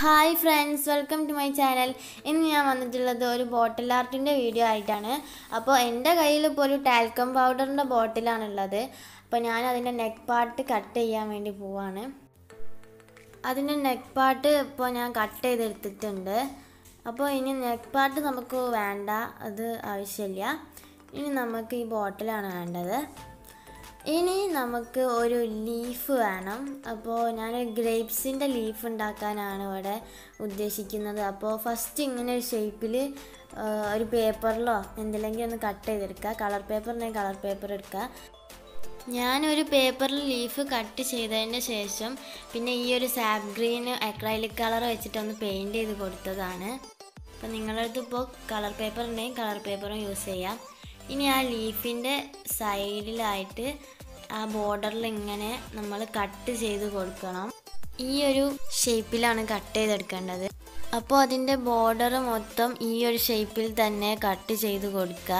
hi friends welcome to my channel ഇന്ന് ഞാൻ വന്നിട്ടുള്ളത് ഒരു ബോട്ടിൽ ആർട്ടിൻ്റെ വീഡിയോ ആയിട്ടാണ് അപ്പോൾ എൻ്റെ കയ്യിൽ ഇപ്പോൾ ഒരു ടാൽക്കം പൗഡറിൻ്റെ ബോട്ടിലാണുള്ളത് അപ്പോൾ ഞാൻ അതിൻ്റെ നെക്ക് പാർട്ട് കട്ട് ചെയ്യാൻ വേണ്ടി പോവാണ് അതിൻ്റെ നെക്ക് പാർട്ട് ഇപ്പോൾ ഞാൻ കട്ട് ചെയ്തെടുത്തിട്ടുണ്ട് അപ്പോൾ ഇനി നെക്ക് പാർട്ട് നമുക്ക് വേണ്ട അത് ആവശ്യമില്ല ഇനി നമുക്ക് ഈ ബോട്ടിലാണ് വേണ്ടത് ഇനി നമുക്ക് ഒരു ലീഫ് വേണം അപ്പോൾ ഞാൻ ഗ്രേപ്സിൻ്റെ ലീഫ് ഉണ്ടാക്കാനാണ് ഇവിടെ ഉദ്ദേശിക്കുന്നത് അപ്പോൾ ഫസ്റ്റ് ഇങ്ങനെ ഒരു ഷേപ്പിൽ ഒരു പേപ്പറിലോ എന്തിലെങ്കിലും ഒന്ന് കട്ട് ചെയ്തെടുക്കുക കളർ പേപ്പറിനെങ്കിൽ കളർ പേപ്പർ എടുക്കുക ഞാനൊരു പേപ്പറിൽ ലീഫ് കട്ട് ചെയ്തതിന് ശേഷം പിന്നെ ഈ ഒരു സാപ്പ് ഗ്രീൻ അക്രൈലിക് കളർ വെച്ചിട്ടൊന്ന് പെയിൻറ് ചെയ്ത് കൊടുത്തതാണ് അപ്പോൾ നിങ്ങളുടെ അടുത്ത് ഇപ്പോൾ കളർ പേപ്പർ ഉണ്ടെങ്കിൽ കളർ പേപ്പറും യൂസ് ചെയ്യാം ഇനി ആ ലീഫിൻ്റെ സൈഡിലായിട്ട് ആ ബോർഡറിൽ ഇങ്ങനെ നമ്മൾ കട്ട് ചെയ്ത് കൊടുക്കണം ഈ ഒരു ഷേപ്പിലാണ് കട്ട് ചെയ്തെടുക്കേണ്ടത് അപ്പോൾ അതിൻ്റെ ബോർഡർ മൊത്തം ഈ ഒരു ഷേപ്പിൽ തന്നെ കട്ട് ചെയ്ത് കൊടുക്കുക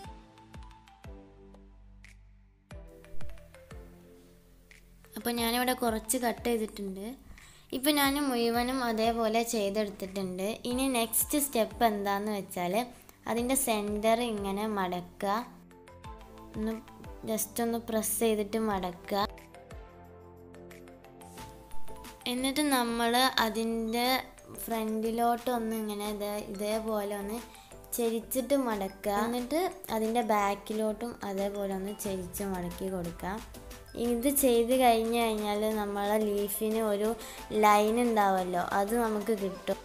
അപ്പോൾ ഞാനിവിടെ കുറച്ച് കട്ട് ചെയ്തിട്ടുണ്ട് ഇപ്പോൾ ഞാൻ മുഴുവനും അതേപോലെ ചെയ്തെടുത്തിട്ടുണ്ട് ഇനി നെക്സ്റ്റ് സ്റ്റെപ്പ് എന്താന്ന് വെച്ചാൽ അതിൻ്റെ സെൻറ്റർ ഇങ്ങനെ മടക്കുക ഒന്ന് ജസ്റ്റ് ഒന്ന് പ്രസ് ചെയ്തിട്ട് മടക്കുക എന്നിട്ട് നമ്മൾ അതിൻ്റെ ഫ്രണ്ടിലോട്ട് ഒന്ന് ഇങ്ങനെ ഇത് ഇതേപോലെ ഒന്ന് ചെരിച്ചിട്ട് മടക്കുക എന്നിട്ട് അതിൻ്റെ ബാക്കിലോട്ടും അതേപോലെ ഒന്ന് ചെരിച്ച് മടക്കി കൊടുക്കാം ഇത് ചെയ്ത് കഴിഞ്ഞ് കഴിഞ്ഞാൽ നമ്മളെ ലീഫിന് ഒരു ലൈൻ ഉണ്ടാവുമല്ലോ അത് നമുക്ക് കിട്ടും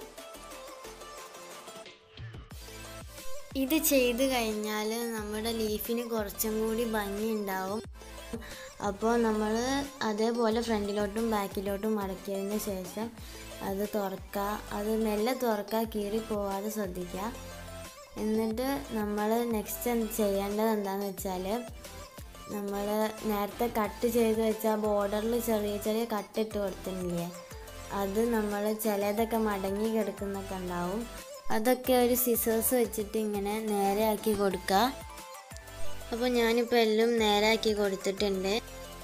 ഇത് ചെയ്ത് കഴിഞ്ഞാൽ നമ്മുടെ ലീഫിന് കുറച്ചും കൂടി ഭംഗി ഉണ്ടാവും അപ്പോൾ നമ്മൾ അതേപോലെ ഫ്രണ്ടിലോട്ടും ബാക്കിലോട്ടും മടക്കിയതിന് ശേഷം അത് തുറക്കുക അത് മെല്ലെ തുറക്കുക കീറി പോവാതെ ശ്രദ്ധിക്കുക എന്നിട്ട് നമ്മൾ നെക്സ്റ്റ് ചെയ്യേണ്ടത് എന്താണെന്ന് വെച്ചാൽ നമ്മൾ നേരത്തെ കട്ട് ചെയ്ത് വെച്ച ബോർഡറിൽ ചെറിയ ചെറിയ കട്ടിട്ട് കൊടുത്തിട്ടില്ലേ അത് നമ്മൾ ചിലതൊക്കെ മടങ്ങി കിടക്കുന്നൊക്കെ ഉണ്ടാവും അതൊക്കെ ഒരു സിസേഴ്സ് വെച്ചിട്ട് ഇങ്ങനെ നേരെയാക്കി കൊടുക്കുക അപ്പോൾ ഞാനിപ്പോൾ എല്ലാം നേരെയാക്കി കൊടുത്തിട്ടുണ്ട്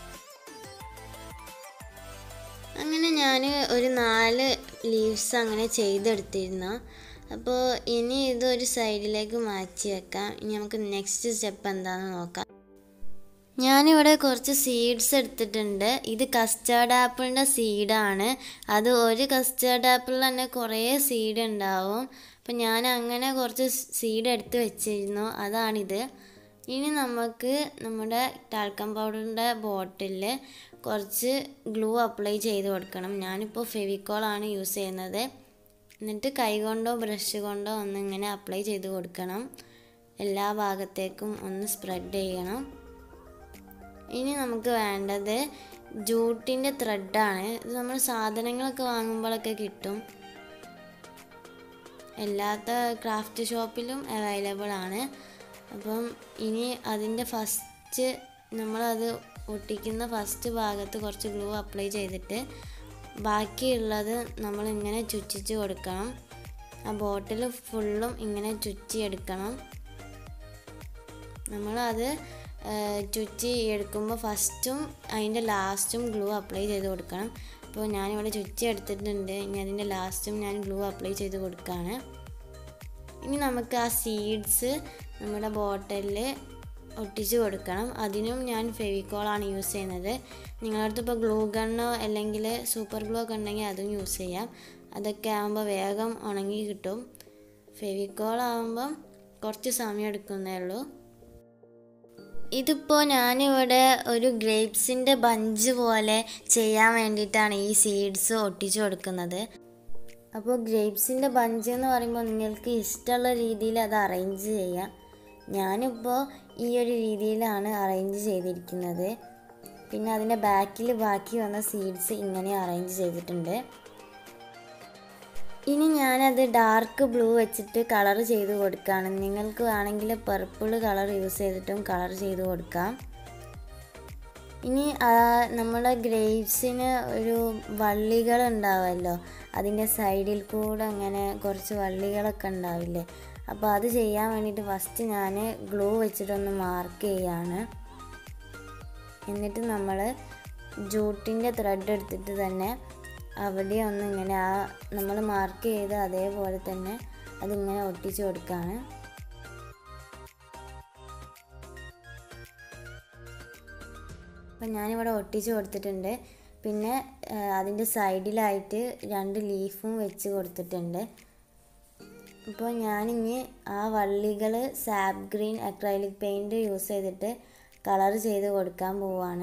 അങ്ങനെ ഞാൻ ഒരു നാല് ലീവ്സ് അങ്ങനെ ചെയ്തെടുത്തിരുന്നു അപ്പോൾ ഇനി ഇത് ഒരു സൈഡിലേക്ക് മാറ്റി വെക്കാം ഇനി നമുക്ക് നെക്സ്റ്റ് സ്റ്റെപ്പ് എന്താണെന്ന് നോക്കാം ഞാനിവിടെ കുറച്ച് സീഡ്സ് എടുത്തിട്ടുണ്ട് ഇത് കസ്റ്റേർഡ് ആപ്പിളിൻ്റെ സീഡാണ് അത് ഒരു കസ്റ്റേർഡ് ആപ്പിളിൽ തന്നെ കുറേ സീഡ് ഉണ്ടാവും അപ്പം ഞാൻ അങ്ങനെ കുറച്ച് സീഡ് എടുത്ത് വെച്ചിരുന്നു അതാണിത് ഇനി നമുക്ക് നമ്മുടെ ടാൽക്കം പൗഡറിൻ്റെ ബോട്ടിലിൽ കുറച്ച് ഗ്ലൂ അപ്ലൈ ചെയ്ത് കൊടുക്കണം ഞാനിപ്പോൾ ഫെവിക്കോളാണ് യൂസ് ചെയ്യുന്നത് എന്നിട്ട് കൈ കൊണ്ടോ ബ്രഷ് കൊണ്ടോ ഒന്ന് ഇങ്ങനെ അപ്ലൈ ചെയ്ത് കൊടുക്കണം എല്ലാ ഭാഗത്തേക്കും ഒന്ന് സ്പ്രെഡ് ചെയ്യണം ഇനി നമുക്ക് വേണ്ടത് ജൂട്ടിൻ്റെ ത്രെഡാണ് ഇത് നമ്മൾ സാധനങ്ങളൊക്കെ വാങ്ങുമ്പോഴൊക്കെ കിട്ടും എല്ലാത്ത ക്രാഫ്റ്റ് ഷോപ്പിലും അവൈലബിൾ ആണ് അപ്പം ഇനി അതിൻ്റെ ഫസ്റ്റ് നമ്മളത് ഒട്ടിക്കുന്ന ഫസ്റ്റ് ഭാഗത്ത് കുറച്ച് ഗ്ലൂ അപ്ലൈ ചെയ്തിട്ട് ബാക്കിയുള്ളത് നമ്മൾ ഇങ്ങനെ ചുറ്റിച്ച് കൊടുക്കണം ആ ബോട്ടിൽ ഫുള്ളും ഇങ്ങനെ ചുറ്റിയെടുക്കണം നമ്മളത് ചുറ്റി എടുക്കുമ്പോൾ ഫസ്റ്റും അതിൻ്റെ ലാസ്റ്റും ഗ്ലൂ അപ്ലൈ ചെയ്ത് കൊടുക്കണം അപ്പോൾ ഞാനിവിടെ ചുറ്റി എടുത്തിട്ടുണ്ട് ഇനി അതിൻ്റെ ലാസ്റ്റും ഞാൻ ഗ്ലൂ അപ്ലൈ ചെയ്ത് കൊടുക്കുകയാണ് ഇനി നമുക്ക് ആ സീഡ്സ് നമ്മുടെ ബോട്ടിലിൽ ഒട്ടിച്ച് കൊടുക്കണം അതിനും ഞാൻ ഫെവിക്കോളാണ് യൂസ് ചെയ്യുന്നത് നിങ്ങളുടെ അടുത്ത് ഇപ്പോൾ ഗ്ലൂ ഗണ്ണോ അല്ലെങ്കിൽ സൂപ്പർ ഗ്ലൂ ഒക്കെ ഉണ്ടെങ്കിൽ അതും യൂസ് ചെയ്യാം അതൊക്കെ ആകുമ്പോൾ വേഗം ഉണങ്ങി കിട്ടും ഫെവിക്കോൾ ആകുമ്പം കുറച്ച് സമയം എടുക്കുന്നേ ഉള്ളൂ ഇതിപ്പോൾ ഞാനിവിടെ ഒരു ഗ്രേപ്സിൻ്റെ ബഞ്ച് പോലെ ചെയ്യാൻ വേണ്ടിയിട്ടാണ് ഈ സീഡ്സ് ഒട്ടിച്ചു കൊടുക്കുന്നത് അപ്പോൾ ഗ്രേപ്സിൻ്റെ ബഞ്ച് എന്ന് പറയുമ്പോൾ നിങ്ങൾക്ക് ഇഷ്ടമുള്ള രീതിയിൽ അത് അറേഞ്ച് ചെയ്യാം ഞാനിപ്പോൾ ഈ ഒരു രീതിയിലാണ് അറേഞ്ച് ചെയ്തിരിക്കുന്നത് പിന്നെ അതിൻ്റെ ബാക്കിൽ ബാക്കി വന്ന സീഡ്സ് ഇങ്ങനെ അറേഞ്ച് ചെയ്തിട്ടുണ്ട് ഇനി ഞാനത് ഡാർക്ക് ബ്ലൂ വെച്ചിട്ട് കളർ ചെയ്ത് കൊടുക്കുകയാണ് നിങ്ങൾക്ക് വേണമെങ്കിൽ പർപ്പിൾ കളർ യൂസ് ചെയ്തിട്ടും കളർ ചെയ്ത് കൊടുക്കാം ഇനി നമ്മുടെ ഗ്രേപ്സിന് ഒരു വള്ളികൾ ഉണ്ടാവുമല്ലോ അതിൻ്റെ സൈഡിൽ കൂടെ അങ്ങനെ കുറച്ച് വള്ളികളൊക്കെ ഉണ്ടാവില്ലേ അപ്പോൾ അത് ചെയ്യാൻ വേണ്ടിയിട്ട് ഫസ്റ്റ് ഞാൻ ഗ്ലൂ വെച്ചിട്ടൊന്ന് മാർക്ക് ചെയ്യാണ് എന്നിട്ട് നമ്മൾ ജൂട്ടിൻ്റെ ത്രെഡ് എടുത്തിട്ട് തന്നെ അവിടെ ഒന്ന് ഇങ്ങനെ ആ നമ്മൾ മാർക്ക് ചെയ്ത് അതേപോലെ തന്നെ അതിങ്ങനെ ഒട്ടിച്ച് കൊടുക്കുകയാണ് അപ്പം ഞാനിവിടെ ഒട്ടിച്ച് കൊടുത്തിട്ടുണ്ട് പിന്നെ അതിൻ്റെ സൈഡിലായിട്ട് രണ്ട് ലീഫും വെച്ച് കൊടുത്തിട്ടുണ്ട് അപ്പോൾ ഞാനിനി ആ വള്ളികൾ sap green acrylic paint use ചെയ്തിട്ട് കളർ ചെയ്ത് കൊടുക്കാൻ പോവാണ്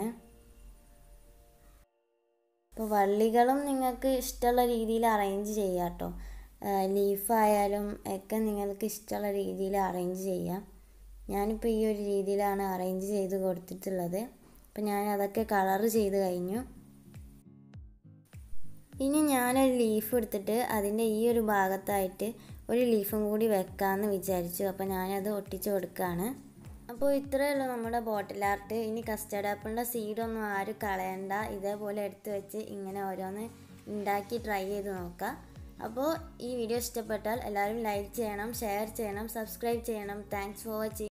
അപ്പോൾ വള്ളികളും നിങ്ങൾക്ക് ഇഷ്ടമുള്ള രീതിയിൽ അറേഞ്ച് ചെയ്യാം കേട്ടോ ലീഫായാലും ഒക്കെ നിങ്ങൾക്ക് ഇഷ്ടമുള്ള രീതിയിൽ അറേഞ്ച് ചെയ്യാം ഞാനിപ്പോൾ ഈ ഒരു രീതിയിലാണ് അറേഞ്ച് ചെയ്ത് കൊടുത്തിട്ടുള്ളത് അപ്പം ഞാൻ അതൊക്കെ കളർ ചെയ്ത് കഴിഞ്ഞു ഇനി ഞാനൊരു ലീഫ് എടുത്തിട്ട് അതിൻ്റെ ഈ ഒരു ഭാഗത്തായിട്ട് ഒരു ലീഫും കൂടി വെക്കാമെന്ന് വിചാരിച്ചു അപ്പോൾ ഞാനത് ഒട്ടിച്ച് കൊടുക്കുകയാണ് അപ്പോൾ ഇത്രയേ ഉള്ളൂ നമ്മുടെ ബോട്ടിൽ ആർട്ട് ഇനി കസ്റ്റർഡ് ആപ്പിളിൻ്റെ സീഡൊന്നും ആരും കളയണ്ട ഇതേപോലെ എടുത്ത് വെച്ച് ഇങ്ങനെ ഓരോന്ന് ഉണ്ടാക്കി ട്രൈ ചെയ്ത് നോക്കാം അപ്പോൾ ഈ വീഡിയോ ഇഷ്ടപ്പെട്ടാൽ എല്ലാവരും ലൈക്ക് ചെയ്യണം ഷെയർ ചെയ്യണം സബ്സ്ക്രൈബ് ചെയ്യണം താങ്ക്സ് ഫോർ വാച്ചിങ്